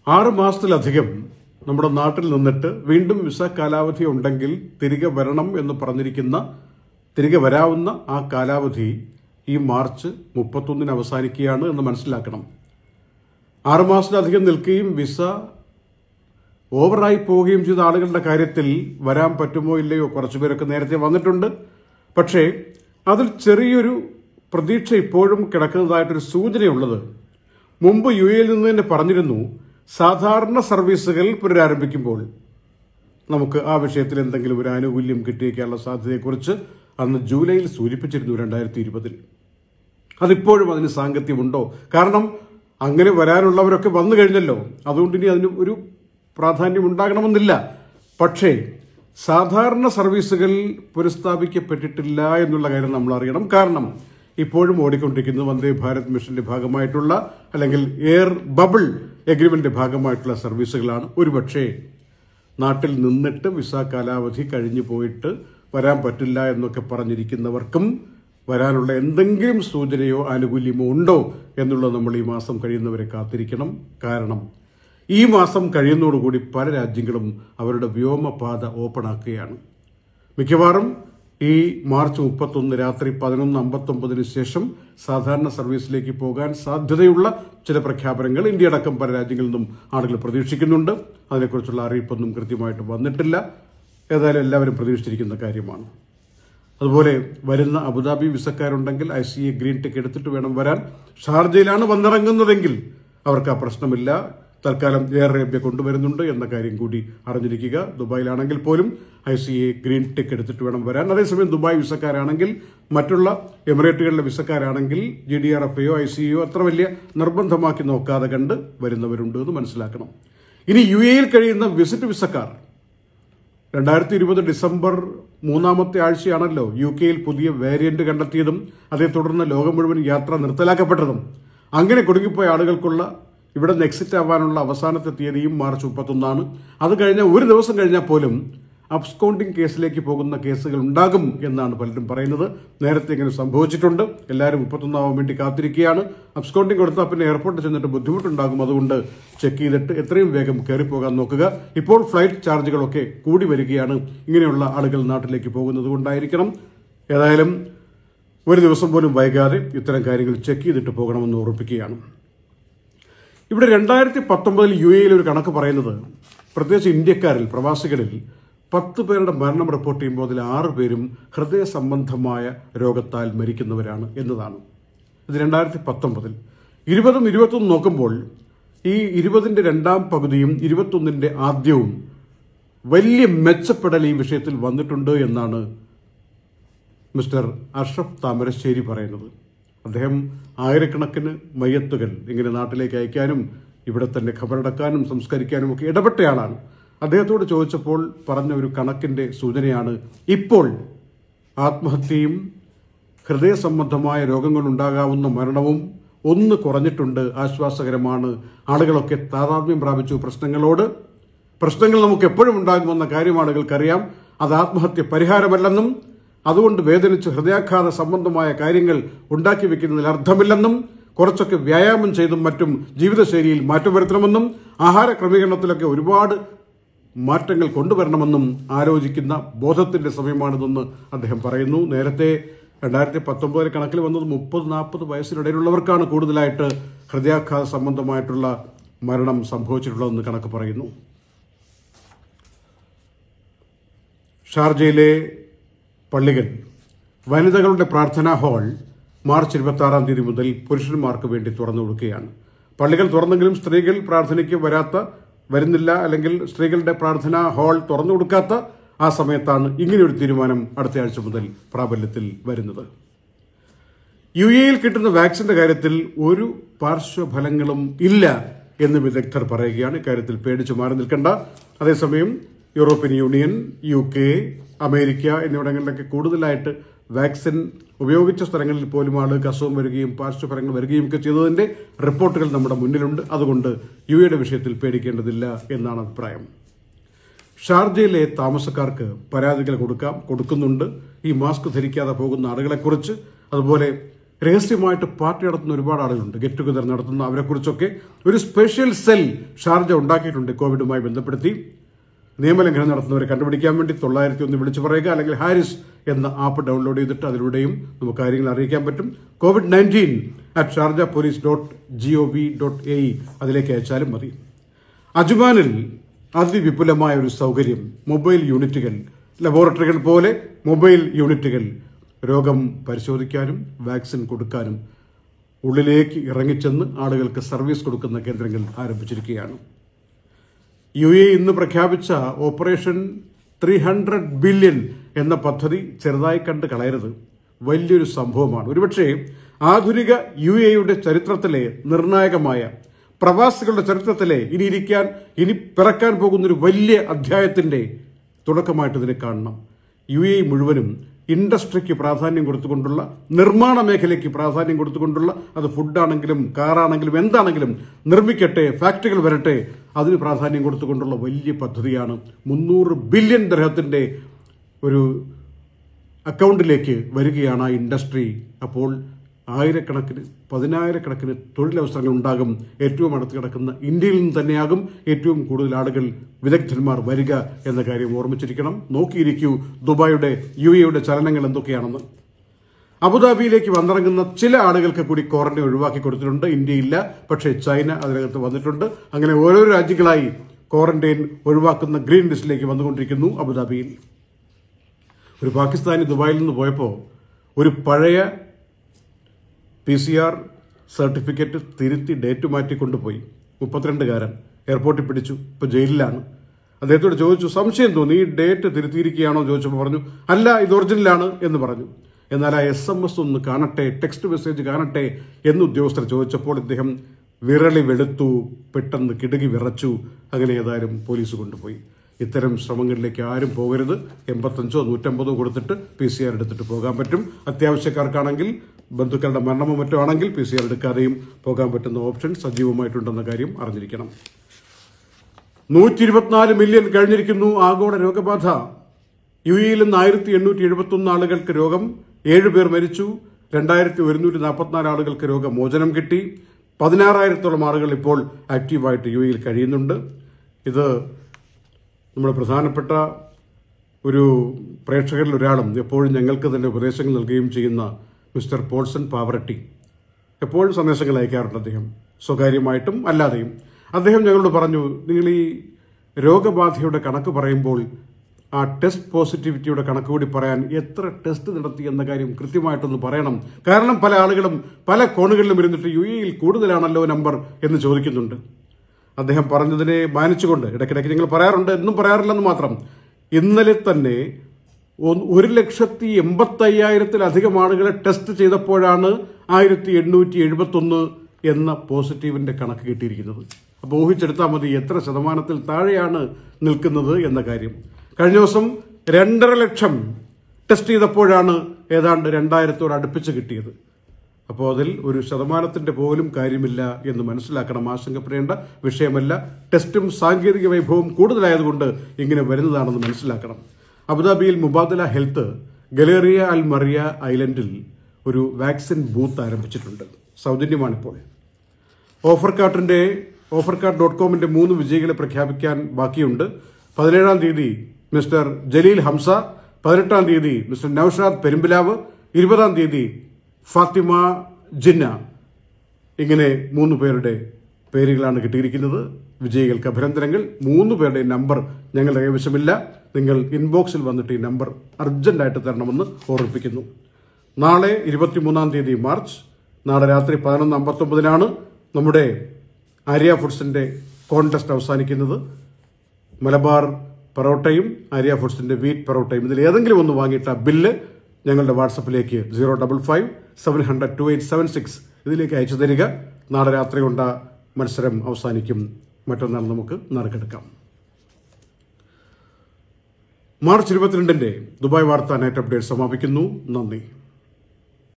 ആറ് മാസത്തിലധികം നമ്മുടെ നാട്ടിൽ നിന്നിട്ട് വീണ്ടും വിസ കാലാവധി ഉണ്ടെങ്കിൽ തിരികെ വരണം എന്ന് പറഞ്ഞിരിക്കുന്ന തിരികെ വരാവുന്ന ആ കാലാവധി ഈ മാർച്ച് മുപ്പത്തൊന്നിന് അവസാനിക്കുകയാണ് എന്ന് മനസ്സിലാക്കണം ആറ് മാസത്തിലധികം നിൽക്കുകയും വിസ ഓവറായി പോവുകയും ചെയ്ത ആളുകളുടെ കാര്യത്തിൽ വരാൻ പറ്റുമോ ഇല്ലയോ കുറച്ചുപേരൊക്കെ നേരത്തെ വന്നിട്ടുണ്ട് പക്ഷേ അതിൽ ചെറിയൊരു പ്രതീക്ഷ ഇപ്പോഴും കിടക്കുന്നതായിട്ടൊരു സൂചനയുള്ളത് മുമ്പ് യു എയിൽ നിന്ന് തന്നെ പറഞ്ഞിരുന്നു സാധാരണ സർവീസുകൾ പുനരാരംഭിക്കുമ്പോൾ നമുക്ക് ആ വിഷയത്തിൽ എന്തെങ്കിലും ഒരു ആനുകൂല്യം കിട്ടിയേക്കാനുള്ള സാധ്യതയെക്കുറിച്ച് അന്ന് ജൂലൈയിൽ സൂചിപ്പിച്ചിരുന്നു രണ്ടായിരത്തി ഇരുപതിൽ അതിപ്പോഴും അതിന് സാങ്കത്യമുണ്ടോ കാരണം അങ്ങനെ വരാനുള്ളവരൊക്കെ വന്നു കഴിഞ്ഞല്ലോ അതുകൊണ്ട് ഇനി അതിന് ഒരു പ്രാധാന്യം ഉണ്ടാകണമെന്നില്ല പക്ഷേ സാധാരണ സർവീസുകൾ പുനഃസ്ഥാപിക്കപ്പെട്ടിട്ടില്ല എന്നുള്ള കാര്യം നമ്മൾ അറിയണം കാരണം ഇപ്പോഴും ഓടിക്കൊണ്ടിരിക്കുന്നത് വന്ദേ ഭാരത് മിഷന്റെ ഭാഗമായിട്ടുള്ള അല്ലെങ്കിൽ എയർ ബബിൾ എഗ്രിമെന്റിന്റെ ഭാഗമായിട്ടുള്ള സർവീസുകളാണ് ഒരുപക്ഷേ നാട്ടിൽ നിന്നിട്ട് വിസ കാലാവധി കഴിഞ്ഞു പോയിട്ട് വരാൻ പറ്റില്ല എന്നൊക്കെ പറഞ്ഞിരിക്കുന്നവർക്കും വരാനുള്ള എന്തെങ്കിലും സൂചനയോ ആനുകൂല്യമോ ഉണ്ടോ എന്നുള്ളത് നമ്മൾ ഈ മാസം കഴിയുന്നവരെ കാത്തിരിക്കണം കാരണം ഈ മാസം കഴിയുന്നതോടുകൂടി പല രാജ്യങ്ങളും അവരുടെ വ്യോമപാത ഓപ്പൺ ആക്കുകയാണ് മിക്കവാറും ഈ മാർച്ച് മുപ്പത്തൊന്ന് രാത്രി പതിനൊന്ന് അമ്പത്തൊമ്പതിന് ശേഷം സാധാരണ സർവീസിലേക്ക് പോകാൻ സാധ്യതയുള്ള ചില പ്രഖ്യാപനങ്ങൾ ഇന്ത്യ അടക്കം പല രാജ്യങ്ങളിൽ നിന്നും ആളുകൾ പ്രതീക്ഷിക്കുന്നുണ്ട് അതിനെക്കുറിച്ചുള്ള അറിയിപ്പൊന്നും കൃത്യമായിട്ട് വന്നിട്ടില്ല ഏതായാലും എല്ലാവരും പ്രതീക്ഷിച്ചിരിക്കുന്ന കാര്യമാണ് അതുപോലെ വരുന്ന അബുദാബി വിസക്കാരുണ്ടെങ്കിൽ I C A green tick എടുത്തിട്ട് വേണം വരാൻ ഷാർജയിലാണ് വന്നിറങ്ങുന്നതെങ്കിൽ അവർക്ക് ആ പ്രശ്നമില്ല തൽക്കാലം എയർ അറേബ്യ കൊണ്ടുവരുന്നുണ്ട് എന്ന കാര്യം കൂടി അറിഞ്ഞിരിക്കുക ദുബായിലാണെങ്കിൽ പോലും I C A green tick എടുത്തിട്ട് വേണം വരാൻ അതേസമയം ദുബായ് വിസക്കാരാണെങ്കിൽ മറ്റുള്ള എമിറേറ്റുകളിലെ വിസക്കാരാണെങ്കിൽ G D R F I സിയോ അത്ര വലിയ നിർബന്ധമാക്കി നോക്കാതെ കണ്ട് വരുന്നവരുണ്ട് എന്ന് മനസ്സിലാക്കണം ഇനി യു എയിൽ കഴിയുന്ന വിസിറ്റ് വിസക്കാർ രണ്ടായിരത്തി ഇരുപത് ഡിസംബർ മൂന്നാമത്തെ ആഴ്ചയാണല്ലോ യു കെയിൽ പുതിയ വേരിയന്റ് കണ്ടെത്തിയതും അതേ തുടർന്ന് ലോകം മുഴുവൻ യാത്ര നിർത്തലാക്കപ്പെട്ടതും അങ്ങനെ കുടുങ്ങിപ്പോയ ആളുകൾക്കുള്ള ഇവിടെ നിന്ന് എക്സിറ്റ് ആവാനുള്ള അവസാനത്തെ തീയതിയും മാർച്ച് മുപ്പത്തൊന്നാണ് അത് കഴിഞ്ഞ ഒരു ദിവസം കഴിഞ്ഞാൽ പോലും അബ്സ്കൗണ്ടിംഗ് കേസിലേക്ക് പോകുന്ന കേസുകൾ ഉണ്ടാകും എന്നാണ് പലരും പറയുന്നത് നേരത്തെ ഇങ്ങനെ സംഭവിച്ചിട്ടുണ്ട് എല്ലാവരും മുപ്പത്തൊന്നാവാൻ വേണ്ടി കാത്തിരിക്കുകയാണ് അബ്സ്കൗണ്ടിംഗ് കൊടുത്താൽ പിന്നെ എയർപോർട്ടിൽ ചെന്നിട്ട് ബുദ്ധിമുട്ടുണ്ടാകും അതുകൊണ്ട് ചെക്ക് ചെയ്തിട്ട് എത്രയും വേഗം കയറിപ്പോകാൻ നോക്കുക ഇപ്പോൾ ഫ്ലൈറ്റ് ചാർജുകളൊക്കെ കൂടി വരികയാണ് ഇങ്ങനെയുള്ള ആളുകൾ നാട്ടിലേക്ക് പോകുന്നത് കൊണ്ടായിരിക്കണം ഏതായാലും ഒരു ദിവസം പോലും വൈകാതെ ഇത്തരം കാര്യങ്ങൾ ചെക്ക് ചെയ്തിട്ട് പോകണമെന്ന് ഓർപ്പിക്കുകയാണ് ഇവിടെ രണ്ടായിരത്തി പത്തൊമ്പതിൽ യു എയിൽ ഒരു കണക്ക് പറയുന്നത് പ്രത്യേകിച്ച് ഇന്ത്യക്കാരിൽ പ്രവാസികളിൽ പത്ത് പേരുടെ മരണം റിപ്പോർട്ട് ചെയ്യുമ്പോൾ അതിൽ ആറ് പേരും ഹൃദയ സംബന്ധമായ രോഗത്താൽ മരിക്കുന്നവരാണ് എന്നതാണ് ഇത് രണ്ടായിരത്തി പത്തൊമ്പതിൽ ഇരുപതും ഇരുപത്തൊന്നും നോക്കുമ്പോൾ ഈ ഇരുപതിന്റെ രണ്ടാം പകുതിയും ഇരുപത്തൊന്നിന്റെ ആദ്യവും വലിയ മെച്ചപ്പെടൽ ഈ വിഷയത്തിൽ വന്നിട്ടുണ്ട് എന്നാണ് മിസ്റ്റർ അഷ്റഫ് താമരശ്ശേരി പറയുന്നത് അദ്ദേഹം ആയിരക്കണക്കിന് മയ്യത്തുകൾ ഇങ്ങനെ നാട്ടിലേക്ക് അയക്കാനും ഇവിടെ തന്നെ ഖബറടക്കാനും സംസ്കരിക്കാനും ഒക്കെ ഇടപെട്ടയാളാണ് അദ്ദേഹത്തോട് ചോദിച്ചപ്പോൾ പറഞ്ഞ ഒരു കണക്കിന്റെ സൂചനയാണ് ഇപ്പോൾ ആത്മഹത്യയും ഹൃദയ സംബന്ധമായ രോഗങ്ങളുണ്ടാകാവുന്ന മരണവും ഒന്ന് കുറഞ്ഞിട്ടുണ്ട് ആശ്വാസകരമാണ് ആളുകളൊക്കെ താതാത്മ്യം പ്രാപിച്ചു പ്രശ്നങ്ങളോട് പ്രശ്നങ്ങൾ നമുക്ക് എപ്പോഴും ഉണ്ടാകുമെന്ന കാര്യം ആളുകൾക്കറിയാം അത് ആത്മഹത്യ പരിഹാരമല്ലെന്നും അതുകൊണ്ട് വേദനിച്ച് ഹൃദയാഘാത സംബന്ധമായ കാര്യങ്ങൾ ഉണ്ടാക്കി വെക്കുന്നതിൽ അർത്ഥമില്ലെന്നും കുറച്ചൊക്കെ വ്യായാമം ചെയ്തും മറ്റും ജീവിതശൈലിയിൽ മാറ്റം വരുത്തണമെന്നും ആഹാര ക്രമീകരണത്തിലൊക്കെ ഒരുപാട് മാറ്റങ്ങൾ കൊണ്ടുവരണമെന്നും ആലോചിക്കുന്ന ബോധത്തിന്റെ സമയമാണിതെന്ന് അദ്ദേഹം പറയുന്നു നേരത്തെ രണ്ടായിരത്തി പത്തൊമ്പതിൽ കണക്കിൽ വന്നത് മുപ്പത് നാൽപ്പത് വയസ്സിനിടയിലുള്ളവർക്കാണ് കൂടുതലായിട്ട് ഹൃദയാഘാത സംബന്ധമായിട്ടുള്ള മരണം സംഭവിച്ചിട്ടുള്ളതെന്ന് കണക്ക് പറയുന്നു ഷാർജയിലെ പള്ളികൾ വനിതകളുടെ പ്രാർത്ഥനാ ഹാൾ മാർച്ച് ഇരുപത്തി ആറാം തീയതി മുതൽ പുരുഷന്മാർക്ക് വേണ്ടി തുറന്നു കൊടുക്കുകയാണ് പള്ളികൾ തുറന്നെങ്കിലും സ്ത്രീകൾ പ്രാർത്ഥനയ്ക്ക് വരാത്ത വരുന്നില്ല അല്ലെങ്കിൽ സ്ത്രീകളുടെ പ്രാർത്ഥനാ ഹാൾ തുറന്നു കൊടുക്കാത്ത ആ സമയത്താണ് ഇങ്ങനെയൊരു തീരുമാനം അടുത്ത ആഴ്ച മുതൽ പ്രാബല്യത്തിൽ വരുന്നത് യു എയിൽ കിട്ടുന്ന വാക്സിന്റെ കാര്യത്തിൽ ഒരു പാർശ്വഫലങ്ങളും ഇല്ല എന്ന് വിദഗ്ധർ പറയുകയാണ് ഇക്കാര്യത്തിൽ പേടിച്ചു മാറി നിൽക്കേണ്ട അതേസമയം European Union U K America എന്നിവിടങ്ങളിലൊക്കെ കൂടുതലായിട്ട് വാക്സിൻ ഉപയോഗിച്ച സ്ഥലങ്ങളിൽ പോലും ആളുകൾക്ക് അസുഖം വരികയും പാർശ്വഫലങ്ങൾ വരികയും ഒക്കെ ചെയ്തതിന്റെ റിപ്പോർട്ടുകൾ നമ്മുടെ മുന്നിലുണ്ട് അതുകൊണ്ട് യു എയുടെ വിഷയത്തിൽ പേടിക്കേണ്ടതില്ല എന്നാണ് അഭിപ്രായം ഷാർജയിലെ താമസക്കാർക്ക് പരാതികൾ കൊടുക്കാം കൊടുക്കുന്നുണ്ട് ഈ മാസ്ക് ധരിക്കാതെ പോകുന്ന ആളുകളെക്കുറിച്ച് അതുപോലെ രഹസ്യമായിട്ട് പാർട്ടി നടത്തുന്ന ഒരുപാട് ആളുകളുണ്ട് ഗെറ്റ് ടുഗദർ നടത്തുന്ന അവരെക്കുറിച്ചൊക്കെ ഒരു സ്പെഷ്യൽ സെൽ ഷാർജ ഉണ്ടാക്കിയിട്ടുണ്ട് കോവിഡുമായി ബന്ധപ്പെടുത്തി നിയമലംഘനം നടത്തുന്നവരെ കണ്ടുപിടിക്കാൻ വേണ്ടി തൊള്ളായിരത്തി ഒന്ന് വിളിച്ചു പറയുക അല്ലെങ്കിൽ ഹാരിസ് എന്ന ആപ്പ് ഡൗൺലോഡ് ചെയ്തിട്ട് അതിലൂടെയും നമുക്ക് കാര്യങ്ങൾ അറിയിക്കാൻ പറ്റും covid nineteen at Sharjah police dot G O V dot A E അതിലേക്ക് അയച്ചാലും മതി അജ്മാനിൽ അതിവിപുലമായ ഒരു സൗകര്യം മൊബൈൽ യൂണിറ്റുകൾ ലബോറട്ടറികൾ പോലെ മൊബൈൽ യൂണിറ്റുകൾ രോഗം പരിശോധിക്കാനും വാക്സിൻ കൊടുക്കാനും ഉള്ളിലേക്ക് ഇറങ്ങിച്ചെന്ന് ആളുകൾക്ക് സർവീസ് കൊടുക്കുന്ന കേന്ദ്രങ്ങൾ ആരംഭിച്ചിരിക്കുകയാണ് യു എ ഇന്ന് പ്രഖ്യാപിച്ച ഓപ്പറേഷൻ ത്രീ ഹൺഡ്രഡ് ബില്യൺ എന്ന പദ്ധതി ചെറുതായി കണ്ട് കളയരുത് വലിയൊരു സംഭവമാണ് ഒരുപക്ഷെ ആധുനിക യു എയുടെ ചരിത്രത്തിലെ നിർണായകമായ പ്രവാസികളുടെ ചരിത്രത്തിലെ ഇനി ഇരിക്കാൻ ഇനി പിറക്കാൻ പോകുന്ന ഒരു വലിയ അധ്യായത്തിന്റെ തുടക്കമായിട്ട് ഇതിനെ കാണണം യു എ മുഴുവനും ഇൻഡസ്ട്രിക്ക് പ്രാധാന്യം കൊടുത്തുകൊണ്ടുള്ള നിർമ്മാണ മേഖലയ്ക്ക് പ്രാധാന്യം കൊടുത്തുകൊണ്ടുള്ള അത് ഫുഡാണെങ്കിലും കാറാണെങ്കിലും എന്താണെങ്കിലും നിർമ്മിക്കട്ടെ ഫാക്ടറികൾ വരട്ടെ അതിന് പ്രാധാന്യം കൊടുത്തുകൊണ്ടുള്ള വലിയ പദ്ധതിയാണ് മുന്നൂറ് ബില്യൺ ഗ്രഹത്തിന്റെ ഒരു അക്കൗണ്ടിലേക്ക് വരികയാണ് ആ ഇൻഡസ്ട്രി അപ്പോൾ ആയിരക്കണക്കിന് പതിനായിരക്കണക്കിന് തൊഴിലവസരങ്ങൾ ഉണ്ടാകും ഏറ്റവും അടുത്ത് കിടക്കുന്ന ഇന്ത്യയിൽ നിന്ന് തന്നെയാകും ഏറ്റവും കൂടുതൽ ആളുകൾ വിദഗ്ധന്മാർ വരിക എന്ന കാര്യം ഓർമ്മിച്ചിരിക്കണം നോക്കിയിരിക്കൂ ദുബായിയുടെ യു എയുടെ ചലനങ്ങൾ എന്തൊക്കെയാണെന്ന് അബുദാബിയിലേക്ക് വന്നിറങ്ങുന്ന ചില ആളുകൾക്ക് കൂടി ക്വാറന്റൈൻ ഒഴിവാക്കി കൊടുത്തിട്ടുണ്ട് ഇന്ത്യയില്ല പക്ഷേ ചൈന അതിനകത്ത് വന്നിട്ടുണ്ട് അങ്ങനെ ഓരോ രാജ്യങ്ങളായി ക്വാറന്റൈൻ ഒഴിവാക്കുന്ന ഗ്രീൻ ലിസ്റ്റിലേക്ക് വന്നുകൊണ്ടിരിക്കുന്നു അബുദാബിയിൽ ഒരു പാകിസ്ഥാനി ദുബായിൽ നിന്ന് പോയപ്പോൾ ഒരു പഴയ പി സി ആർ സർട്ടിഫിക്കറ്റ് തിരുത്തി ഡേറ്റ് മാറ്റി കൊണ്ടുപോയി മുപ്പത്തിരണ്ടുകാരൻ എയർപോർട്ടിൽ പിടിച്ചു ഇപ്പോൾ ജയിലിലാണ് അദ്ദേഹത്തോട് ചോദിച്ചു സംശയം തോന്നി ഈ ഡേറ്റ് തിരുത്തിയിരിക്കുകയാണോ എന്ന് ചോദിച്ചപ്പോൾ പറഞ്ഞു അല്ല ഇത് ഒറിജിനലാണ് എന്ന് പറഞ്ഞു എന്നാൽ ആ എസ് എം എസ് ഒന്ന് കാണട്ടെ ടെക്സ്റ്റ് മെസ്സേജ് കാണട്ടെ എന്ന് ഉദ്യോഗസ്ഥർ ചോദിച്ചപ്പോൾ ഇദ്ദേഹം വിരളി വെളുത്തു പെട്ടെന്ന് കിടുകി വിറച്ചു അങ്ങനെ ഏതായാലും പോലീസ് കൊണ്ടുപോയി ഇത്തരം ശ്രമങ്ങളിലേക്ക് ആരും പോകരുത് എൺപത്തഞ്ചോ നൂറ്റമ്പതോ കൊടുത്തിട്ട് പി സി ആർ എടുത്തിട്ട് പോകാൻ പറ്റും അത്യാവശ്യക്കാർക്കാണെങ്കിൽ ബന്ധുക്കളുടെ മരണമോ മറ്റോ ആണെങ്കിൽ പി സി ആർ എടുക്കാതെയും പോകാൻ പറ്റുന്ന ഓപ്ഷൻ സജീവമായിട്ടുണ്ടെന്ന കാര്യം അറിഞ്ഞിരിക്കണം നൂറ്റി ഇരുപത്തിനാല് മില്യൺ കഴിഞ്ഞിരിക്കുന്നു ആഗോള രോഗബാധ യു എയിൽ നിന്ന് ആയിരത്തി എണ്ണൂറ്റി എഴുപത്തി ഒന്ന് ആളുകൾക്ക് രോഗം ഏഴ് പേർ മരിച്ചു രണ്ടായിരത്തി ഒരുന്നൂറ്റി നാൽപ്പത്തിനാല് ആളുകൾക്ക് രോഗമോചനം കിട്ടി പതിനാറായിരത്തോളം ആളുകൾ ഇപ്പോൾ ആക്റ്റീവായിട്ട് യു എയിൽ കഴിയുന്നുണ്ട് ഇത് നമ്മുടെ പ്രധാനപ്പെട്ട ഒരു പ്രേക്ഷകരിൽ ഒരാളും എപ്പോഴും ഞങ്ങൾക്ക് തന്നെ ഉപദേശങ്ങൾ നൽകുകയും ചെയ്യുന്ന മിസ്റ്റർ പോൾസൺ പാവറട്ടി എപ്പോഴും സന്ദേശങ്ങൾ അയക്കാറുണ്ട് അദ്ദേഹം സ്വകാര്യമായിട്ടും അല്ലാതെയും അദ്ദേഹം ഞങ്ങളോട് പറഞ്ഞു നിങ്ങൾ ഈ രോഗബാധയുടെ കണക്ക് പറയുമ്പോൾ ആ ടെസ്റ്റ് പോസിറ്റിവിറ്റിയുടെ കണക്ക് കൂടി പറയാൻ എത്ര ടെസ്റ്റ് നടത്തി എന്ന കാര്യം കൃത്യമായിട്ടൊന്ന് പറയണം കാരണം പല ആളുകളും പല കോണുകളിലും ഇരുന്നിട്ട് യു എയിൽ കൂടുതലാണല്ലോ നമ്പർ എന്ന് ചോദിക്കുന്നുണ്ട് അദ്ദേഹം പറഞ്ഞതിനെ മാനിച്ചുകൊണ്ട് ഇടയ്ക്കിടയ്ക്ക് നിങ്ങൾ പറയാറുണ്ട് എന്നും പറയാറില്ലെന്ന് മാത്രം ഇന്നലെ തന്നെ ഒ- ഒരു ലക്ഷത്തി എൺപത്തി അയ്യായിരത്തിലധികം ആളുകളെ ടെസ്റ്റ് ചെയ്തപ്പോഴാണ് ആയിരത്തി എണ്ണൂറ്റി എഴുപത്തൊന്ന് എന്ന പോസിറ്റീവിന്റെ കണക്ക് കിട്ടിയിരിക്കുന്നത് അപ്പോൾ ഊഹിച്ചെടുത്താൽ മതി എത്ര ശതമാനത്തിൽ താഴെയാണ് നിൽക്കുന്നത് എന്ന കാര്യം കഴിഞ്ഞ ദിവസം രണ്ടര ലക്ഷം ടെസ്റ്റ് ചെയ്തപ്പോഴാണ് ഏതാണ്ട് രണ്ടായിരത്തോട് അടുപ്പിച്ച് കിട്ടിയത് അപ്പോൾ അതിൽ ഒരു ശതമാനത്തിന്റെ പോലും കാര്യമില്ല എന്ന് മനസ്സിലാക്കണം ആശങ്കപ്പെടേണ്ട വിഷയമല്ല ടെസ്റ്റും സാങ്കേതിക വൈഭവവും കൂടുതലായതുകൊണ്ട് ഇങ്ങനെ വരുന്നതാണെന്ന് മനസ്സിലാക്കണം അബുദാബിയിൽ Mubadala health Galleria Al Maryah ഐലൻഡിൽ ഒരു വാക്സിൻ ബൂത്ത് ആരംഭിച്ചിട്ടുണ്ട് സൗജന്യമാണിപ്പോൾ ഓഫർ കാർട്ടിന്റെ ഓഫർ കാർട്ട് ഡോട്ട് കോമിന്റെ മൂന്ന് വിജയികളെ പ്രഖ്യാപിക്കാൻ ബാക്കിയുണ്ട് പതിനേഴാം തീയതി മിസ്റ്റർ ജലീൽ ഹംസ പതിനെട്ടാം തീയതി മിസ്റ്റർ നൌഷാദ് പെരുമ്പിലാവ് ഇരുപതാം തീയതി ഫാത്തിമ ജിന്ന ഇങ്ങനെ മൂന്ന് പേരുടെ പേരുകളാണ് കിട്ടിയിരിക്കുന്നത് വിജയികൾക്ക് അഭിനന്ദനങ്ങൾ മൂന്ന് പേരുടെ നമ്പർ ഞങ്ങളുടെ കൈവശമില്ല നിങ്ങൾ ഇൻബോക്സിൽ വന്നിട്ട് ഈ നമ്പർ അർജന്റായിട്ട് തരണമെന്ന് ഓർമ്മിപ്പിക്കുന്നു നാളെ ഇരുപത്തിമൂന്നാം തീയതി മാർച്ച് നാളെ രാത്രി പതിനൊന്ന് അമ്പത്തൊമ്പതിനാണ് നമ്മുടെ ആര്യ ഫുഡ്സിന്റെ കോൺടെസ്റ്റ് അവസാനിക്കുന്നത് മലബാർ പൊറോട്ടയും ആര്യ ഫുഡ്സിന്റെ വീറ്റ് പൊറോട്ടയും ഇതിൽ ഏതെങ്കിലും ഒന്ന് വാങ്ങിയിട്ട ബില്ല് ഞങ്ങളുടെ വാട്സപ്പിലേക്ക് zero double five seven hundred two eight seven six ഇതിലേക്ക് അയച്ചു തരിക നാളെ രാത്രി കൊണ്ട് ആ മത്സരം അവസാനിക്കും മറ്റന്നാൾ നമുക്ക് നറുക്കെടുക്കാം മാർച്ച് ഇരുപത്തിരണ്ടിന്റെ ദുബായ് വാർത്താ നൈറ്റ് അപ്ഡേറ്റ് സമാപിക്കുന്നു നന്ദി